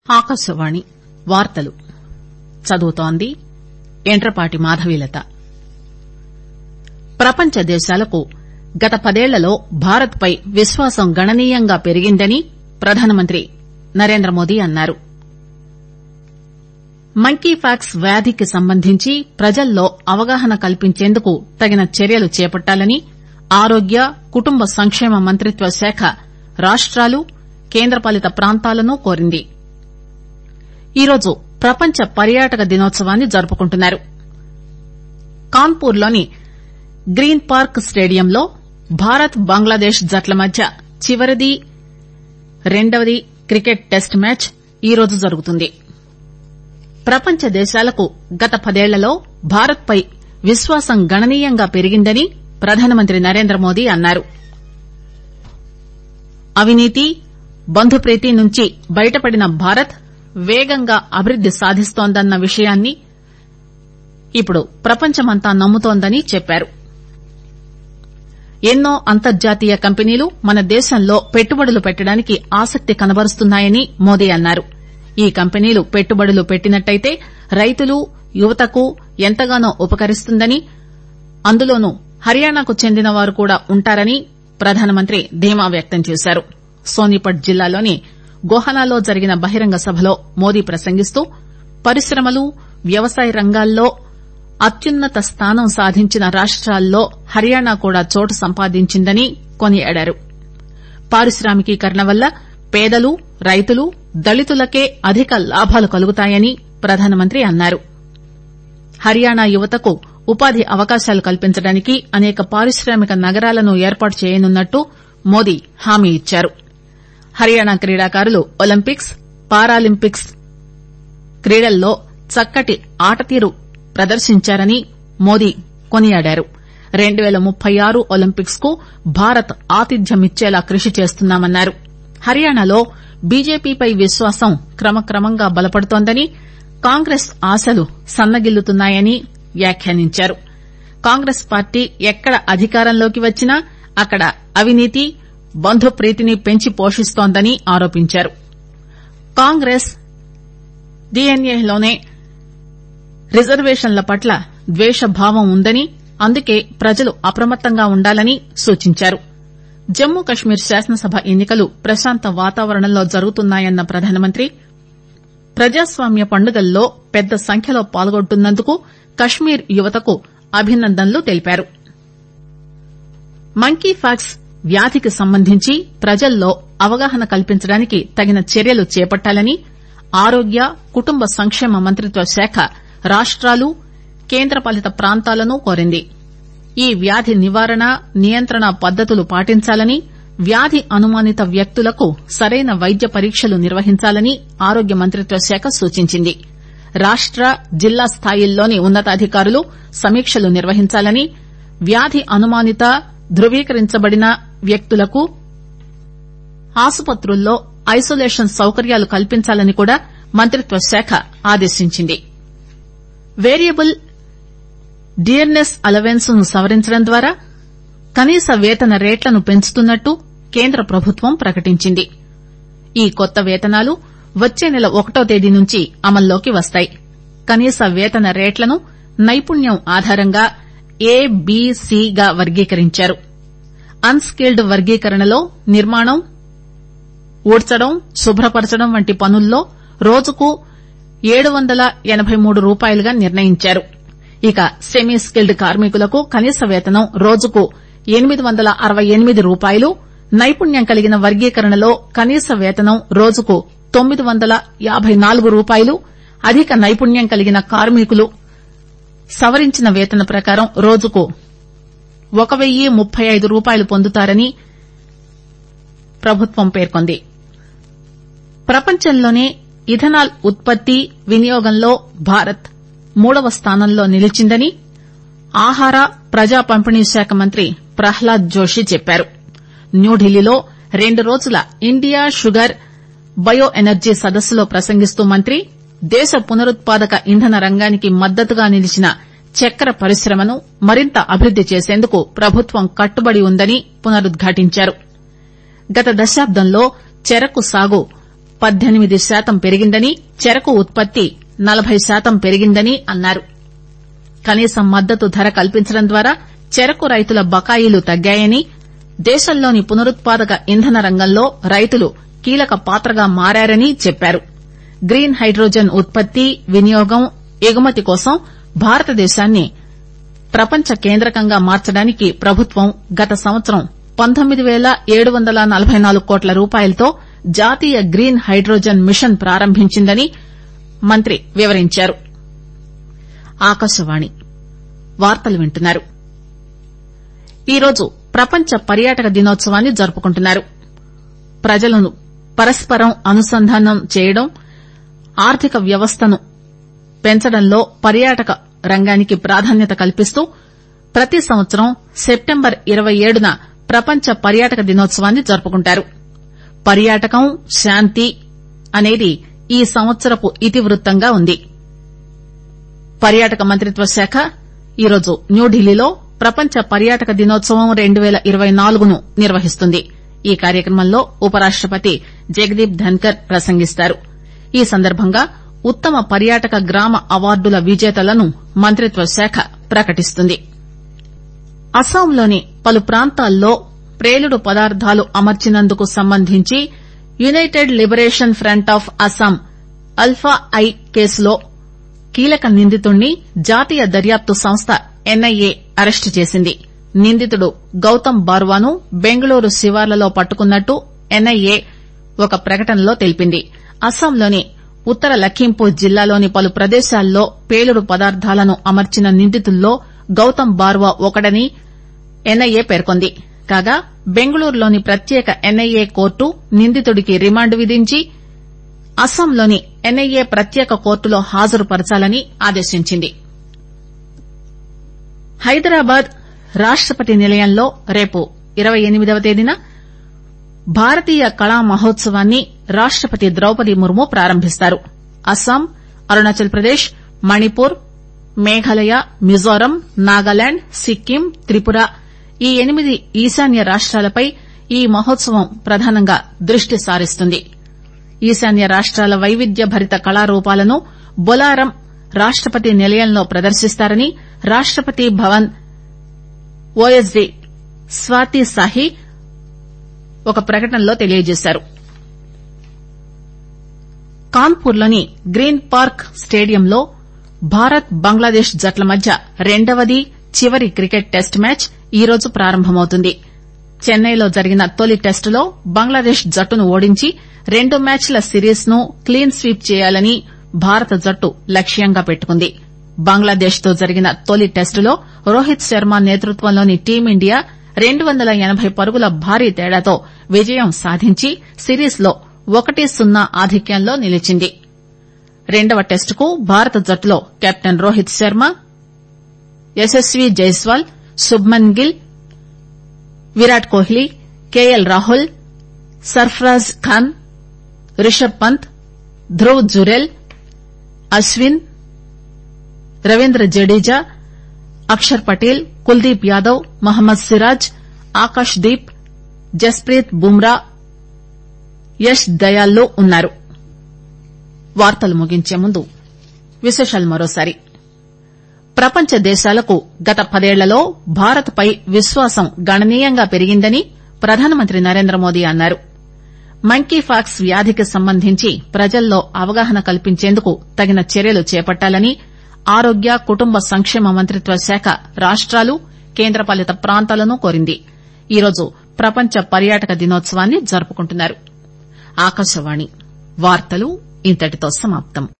ఆకాశవాణి వార్తలు చదువుతోంది యంట్రపాటి మాధవీలత ప్రపంచ దేశాలకు గత పదేళ్లలో భారత్ పై విశ్వాసం గణనీయంగా పెరిగిందని ప్రధానమంత్రి నరేంద్రమోదీ అన్నారు మంకీ పాక్స్ వ్యాధికి సంబంధించి ప్రజల్లో అవగాహన కల్పించేందుకు తగిన చర్యలు చేపట్టాలని ఆరోగ్య కుటుంబ సంక్షేమ మంత్రిత్వ శాఖ రాష్టాలు కేంద్రపాలిత ప్రాంతాలను కోరింది ఈరోజు ప్రపంచ పర్యాటక దినోత్సవాన్ని జరుపుకుంటున్నారు కాన్పూర్ లోని గ్రీన్ పార్క్ స్టేడియంలో భారత్ బంగ్లాదేశ్ జట్ల మధ్య చివరిది రెండవ క్రికెట్ టెస్ట్ మ్యాచ్ ఈరోజు జరుగుతుంది ప్రపంచ దేశాలకు గత పదేళ్లలో భారత్ పై విశ్వాసం గణనీయంగా పెరిగిందని ప్రధానమంత్రి నరేంద్రమోదీ అన్నారు అవినీతి బంధుప్రీతి నుంచి బయటపడిన భారత్ వేగంగా అభివృద్ది సాధిస్తోందన్న విషయాన్ని ఇప్పుడు ప్రపంచమంతా నమ్ముతోందని చెప్పారు ఎన్నో అంతర్జాతీయ కంపెనీలు మన దేశంలో పెట్టుబడులు పెట్టడానికి ఆసక్తి కనబరుస్తున్నాయని మోదీ అన్నారు ఈ కంపెనీలు పెట్టుబడులు పెట్టినట్టయితే రైతులు యువతకు ఎంతగానో ఉపకరిస్తుందని అందులోనూ హర్యానాకు చెందిన వారు కూడా ఉంటారని ప్రధానమంత్రి ధీమా వ్యక్తం చేశారు సోనిపట్ జిల్లాలోని గోహనాలో జరిగిన బహిరంగ సభలో మోదీ ప్రసంగిస్తూ పరిశ్రమలు వ్యవసాయ రంగాల్లో అత్యున్నత స్థానం సాధించిన రాష్టాల్లో హర్యానా కూడా చోటు సంపాదించిందని కొనియాడారు పారిశ్రామికీకరణ వల్ల పేదలు రైతులు దళితులకే అధిక లాభాలు కలుగుతాయని ప్రధానమంత్రి అన్నారు హర్యానా యువతకు ఉపాధి అవకాశాలు కల్పించడానికి అనేక పారిశ్రామిక నగరాలను ఏర్పాటు చేయనున్నట్టు మోదీ హామీ ఇచ్చారు హర్యానా క్రీడాకారులు ఒలింపిక్స్ పారాలింపిక్స్ క్రీడల్లో చక్కటి ఆటతీరు ప్రదర్శించారని మోదీ కొనియాడారు రెండు పేల ముప్పై ఆరు ఒలింపిక్స్ కు భారత్ ఆతిథ్యమిచ్చేలా కృషి చేస్తున్నామన్నారు హర్యానాలో బీజేపీపై విశ్వాసం క్రమక్రమంగా బలపడుతోందని కాంగ్రెస్ ఆశలు సన్నగిల్లుతున్నాయని వ్యాఖ్యానించారు కాంగ్రెస్ పార్టీ ఎక్కడ అధికారంలోకి వచ్చినా అక్కడ అవినీతి బంధుప్రీతిని పెంచి పోషిస్తోందని ఆరోపించారు కాంగ్రెస్ డీఎన్ఏలోనే రిజర్వేషన్ల పట్ల ద్వేషభావం ఉందని అందుకే ప్రజలు అప్రమత్తంగా ఉండాలని సూచించారు జమ్మూ కశ్మీర్ శాసనసభ ఎన్ని కలు ప్రశాంత వాతావరణంలో జరుగుతున్నాయన్న ప్రధానమంత్రి ప్రజాస్వామ్య పండుగల్లో పెద్ద సంఖ్యలో పాల్గొంటున్నందుకు కశ్మీర్ యువతకు అభినందనలు తెలిపారు మంకీ పాక్స్ వ్యాధికి సంబంధించి ప్రజల్లో అవగాహన కల్పించడానికి తగిన చర్యలు చేపట్టాలని ఆరోగ్య కుటుంబ సంక్షేమ మంత్రిత్వ శాఖ రాష్టాలు కేంద్రపాలిత ప్రాంతాలను కోరింది ఈ వ్యాధి నివారణ నియంత్రణ పద్దతులు పాటించాలని వ్యాధి అనుమానిత వ్యక్తులకు సరైన వైద్య పరీక్షలు నిర్వహించాలని ఆరోగ్య మంత్రిత్వ శాఖ సూచించింది రాష్ట జిల్లా స్థాయిల్లోని ఉన్నతాధికారులు సమీక్షలు నిర్వహించాలని వ్యాధి అనుమానిత ధృవీకరించబడిన వ్యక్తులకు ఆసుపత్రుల్లో ఐసోలేషన్ సౌకర్యాలు కల్పించాలని కూడా మంత్రిత్వ శాఖ ఆదేశించింది వేరియబుల్ డియర్నెస్ అలవెన్స్ ను సవరించడం ద్వారా కనీస వేతన రేట్లను పెంచుతున్నట్టు కేంద్ర ప్రభుత్వం ప్రకటించింది ఈ కొత్త వేతనాలు వచ్చే నెల ఒకటో తేదీ నుంచి అమల్లోకి వస్తాయి కనీస వేతన రేట్లను నైపుణ్యం ఆధారంగా ఏ బి సి గా వర్గీకరించారు అన్ స్కిల్డ్ వర్గీకరణలో నిర్మాణం ఊడ్చడం శుభ్రపరచడం వంటి పనుల్లో రోజుకు ఏడు వందల ఎనబై మూడు రూపాయలుగా నిర్ణయించారు ఇక సెమీ స్కిల్డ్ కార్మికులకు కనీస వేతనం రోజుకు ఎనిమిది వందల అరవై ఎనిమిది రూపాయలు నైపుణ్యం కలిగిన వర్గీకరణలో కనీస వేతనం రోజుకు తొమ్మిది వందల యాబై నాలుగు రూపాయలు అధిక నైపుణ్యం కలిగిన కార్మికులు సవరించిన వేతన ప్రకారం రోజుకు ఒక వెయ్యి ముప్పై ఐదు రూపాయలు పొందుతారని ప్రభుత్వం పేర్కొంది ప్రపంచంలోనే ఇథనాల్ ఉత్పత్తి వినియోగంలో భారత్ మూడవ స్థానంలో నిలిచిందని ఆహార ప్రజా పంపిణీ శాఖ మంత్రి ప్రహ్లాద్ జోషి చెప్పారు న్యూఢిల్లీలో రెండు రోజుల ఇండియా షుగర్ బయో ఎనర్జీ సదస్సులో ప్రసంగిస్తూ మంత్రి దేశ పునరుత్పాదక ఇంధన రంగానికి మద్దతుగా నిలిచిన చక్కెర పరిశ్రమను మరింత అభివృద్ది చేసేందుకు ప్రభుత్వం కట్టుబడి ఉందని పునరుద్ఘాటించారు గత దశాబ్దంలో చెరకు సాగు పద్దెనిమిది శాతం పెరిగిందని చెరకు ఉత్పత్తి నలబై శాతం పెరిగిందని అన్నారు కనీస మద్దతు ధర కల్పించడం ద్వారా చెరకు రైతుల బకాయిలు తగ్గాయని దేశంలోని పునరుత్పాదక ఇంధన రంగంలో రైతులు కీలక పాత్రగా మారని చెప్పారు గ్రీన్ హైడ్రోజన్ ఉత్పత్తి వినియోగం ఎగుమతి కోసం భారతదేశాన్ని ప్రపంచ కేంద్రకంగా మార్చడానికి ప్రభుత్వం గత సంవత్సరం పంతొమ్మిది పేల ఏడు వందల నలబై నాలుగు కోట్ల రూపాయలతో జాతీయ గ్రీన్ హైడ్రోజన్ మిషన్ ప్రారంభించిందని మంత్రి వివరించారు ఆకాశవాణి వార్తలు వింటున్నారు ఈరోజు ప్రపంచ పర్యాటక దినోత్సవాన్ని జరుపుకుంటున్నారు ప్రజలను పరస్పరం అనుసంధానం చేయడం ఆర్థిక వ్యవస్థను పెంచడంలో పర్యాటక రంగానికి ప్రాధాన్యత కల్పిస్తూ ప్రతి సంవత్సరం సెప్టెంబర్ ఇరవై ఏడున ప్రపంచ పర్యాటక దినోత్సవాన్ని జరుపుకుంటారు పర్యాటకం శాంతి అనేది ఈ సంవత్సరపు ఇతివృత్తంగా ఉంది పర్యాటక మంత్రిత్వ శాఖ ఈరోజు న్యూఢిల్లీలో ప్రపంచ పర్యాటక దినోత్సవం రెండు పేల ఇరవై నాలుగును నిర్వహిస్తుంది ఈ కార్యక్రమంలో ఉపరాష్టపతి జగదీప్ ధన్కర్ ప్రసంగిస్తారు ఈ సందర్భంగా ఉత్తమ పర్యాటక గ్రామ అవార్డుల విజేతలను మంత్రిత్వ శాఖ ప్రకటిస్తుంది అస్సాంలోని పలు ప్రాంతాల్లో ప్రేలుడు పదార్థాలు అమర్చినందుకు సంబంధించి United Liberation Front of Assam ULFA I కేసులో కీలక నిందితుణ్ణి జాతీయ దర్యాప్తు సంస్థ ఎన్ఐఏ అరెస్టు చేసింది నిందితుడు గౌతమ్ బార్వాను బెంగళూరు శివార్లలో పట్టుకున్నట్టు ఎన్ఐఏ ఒక ప్రకటనలో తెలిపింది అస్సాంలోని ఉత్తర లఖీంపూర్ జిల్లాలోని పలు ప్రదేశాల్లో పేలుడు పదార్థాలను అమర్చిన నిందితుల్లో గౌతమ్ బార్వా ఒకడని ఎన్ఐఏ పేర్కొంది కాగా బెంగళూరులోని ప్రత్యేక ఎన్ఐఏ కోర్టు నిందితుడికి రిమాండ్ విధించి అస్సాంలోని ఎన్ఐఏ ప్రత్యేక కోర్టులో హాజరుపరచాలని ఆదేశించింది హైదరాబాద్ రాష్టపతి నిలయంలో రేపు ఇరవై ఎనిమిదవ తేదీన భారతీయ కళా మహోత్సవాన్ని రాష్టపతి ద్రౌపది ముర్ము ప్రారంభిస్తారు అస్సాం అరుణాచల్ ప్రదేశ్ మణిపూర్ మేఘాలయ మిజోరం నాగాలాండ్ సిక్కిం త్రిపుర ఈ ఎనిమిది ఈశాన్య రాష్టాలపై ఈ మహోత్సవం ప్రధానంగా దృష్టి సారిస్తుంది ఈశాన్య రాష్టాల వైవిధ్య భరిత కళారూపాలను బొలారం రాష్టపతి నిలయంలో ప్రదర్శిస్తారని రాష్టపతి భవన్ ఓఎస్డీ స్వాతి సాహి ఒక ప్రకటనలో తెలియజేశారు కాన్పూర్లోని గ్రీన్ పార్క్ స్టేడియంలో భారత్ బంగ్లాదేశ్ జట్ల మధ్య రెండవది చివరి క్రికెట్ టెస్ట్ మ్యాచ్ ఈరోజు ప్రారంభమవుతుంది చెన్నైలో జరిగిన తొలి టెస్టులో బంగ్లాదేశ్ జట్టును ఓడించి రెండు మ్యాచ్ల సిరీస్ ను క్లీన్ స్వీప్ చేయాలని భారత జట్టు లక్ష్యంగా పెట్టుకుంది బంగ్లాదేశ్ తో జరిగిన తొలి టెస్టులో రోహిత్ శర్మ నేతృత్వంలోని టీమిండియా రెండు వందల ఎనబై పరుగుల భారీ తేడాతో విజయం సాధించి సిరీస్ లో ఒకటి సున్నా ఆధిక్యంలో నిలిచింది రెండవ టెస్టుకు భారత జట్టులో కెప్టెన్ రోహిత్ శర్మ యశస్వీ జైస్వాల్ శుభ్మన్ గిల్ విరాట్ కోహ్లీ కేఎల్ రాహుల్ సర్ఫరాజ్ ఖాన్ రిషబ్ పంత్ ధ్రువ్ జురెల్ అశ్విన్ రవీంద్ర జడేజా అక్షర్ పటేల్ కుల్దీప్ యాదవ్ మహమ్మద్ సిరాజ్ ఆకాశ్ దీప్ జస్ప్రీత్ బుమ్రా యష్ దయాల్లో ఉన్నారు వార్తలు ముగించే ముందు విశేషాలు మరోసారి ప్రపంచ దేశాలకు గత పదేళ్లలో భారత్ పై విశ్వాసం గణనీయంగా పెరిగిందని ప్రధానమంత్రి నరేంద్రమోదీ అన్నారు మంకీపాక్స్ వ్యాధికి సంబంధించి ప్రజల్లో అవగాహన కల్పించేందుకు తగిన చర్యలు చేపట్టాలని ఆరోగ్య కుటుంబ సంక్షేమ మంత్రిత్వ శాఖ రాష్టాలు కేంద్రపాలిత ప్రాంతాలను కోరింది ఈరోజు ప్రపంచ పర్యాటక దినోత్సవాన్ని జరుపుకుంటున్నారు ఆకాశవాణి వార్తలు ఇంతటితో సమాప్తం